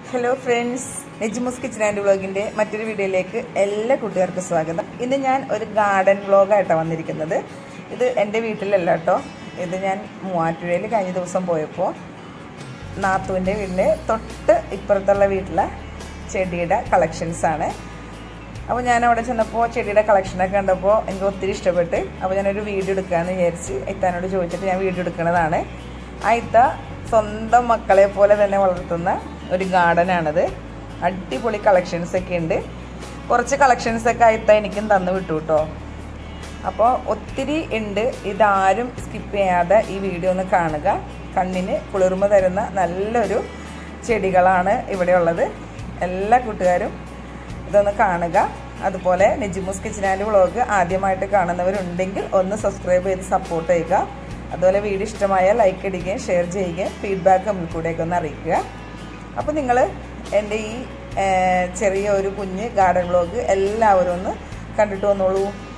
hello friends നെജ്മുസ് kitchen and വ്ളോഗിൻ്റെ മറ്റൊരു വീഡിയോയിലേക്ക് എല്ലാ കൂട്ടുകാർക്കും സ്വാഗതം ഇന്ന് ഞാൻ ഒരു ഗാർഡൻ വ്ളോഗായിട്ടാണ് വന്നിരിക്കുന്നത് ഇത് എൻ്റെ വീട്ടിലല്ല കേട്ടോ ഇത് ഞാൻ മൂവാറ്റുപുഴയിൽ കഴിഞ്ഞ ദിവസം പോയപ്പോൾ നാത്തുവിൻ്റെ വീടിൻ്റെ തൊട്ട് ഇപ്പുറത്തുള്ള വീട്ടിലെ ചെടിയുടെ കളക്ഷൻസാണ് അപ്പോൾ ഞാൻ അവിടെ ചെന്നപ്പോൾ ചെടിയുടെ കളക്ഷനൊക്കെ കണ്ടപ്പോൾ എനിക്ക് ഒത്തിരി ഇഷ്ടപ്പെട്ട് അപ്പോൾ ഞാനൊരു വീഡിയോ എടുക്കാമെന്ന് വിചാരിച്ച് ഇത്താനോട് ചോദിച്ചിട്ട് ഞാൻ വീഡിയോ എടുക്കുന്നതാണ് ആ ഇത്ത സ്വന്തം മക്കളെ പോലെ തന്നെ വളർത്തുന്ന ഒരു ഗാർഡനാണിത് അടിപൊളി കളക്ഷൻസ് ഒക്കെ ഉണ്ട് കുറച്ച് കളക്ഷൻസ് ഒക്കെ ആയിത്ത എനിക്കും തന്നു വിട്ടു കേട്ടോ അപ്പോൾ ഒത്തിരി ഉണ്ട് ഇതാരും സ്കിപ്പ് ചെയ്യാതെ ഈ വീഡിയോ ഒന്ന് കാണുക കണ്ണിന് കുളിർമ തരുന്ന നല്ലൊരു ചെടികളാണ് ഇവിടെ ഉള്ളത് എല്ലാ കൂട്ടുകാരും ഇതൊന്ന് കാണുക അതുപോലെ നെജിമൂസ് കിച്ചനാലി വ്ളോഗ് ആദ്യമായിട്ട് കാണുന്നവരുണ്ടെങ്കിൽ ഒന്ന് സബ്സ്ക്രൈബ് ചെയ്ത് സപ്പോർട്ട് ചെയ്യുക അതുപോലെ വീഡിയോ ഇഷ്ടമായാൽ ലൈക്ക് ഇടുകയും ഷെയർ ചെയ്യുകയും ഫീഡ്ബാക്ക് നമ്മിൽ കൂടെയൊക്കെ ഒന്ന് അറിയിക്കുക അപ്പോൾ നിങ്ങൾ എൻ്റെ ഈ ചെറിയ ഒരു കുഞ്ഞ് ഗാർഡൻ വ്ളോഗ് എല്ലാവരും ഒന്ന് കണ്ടിട്ട് വന്നോളൂ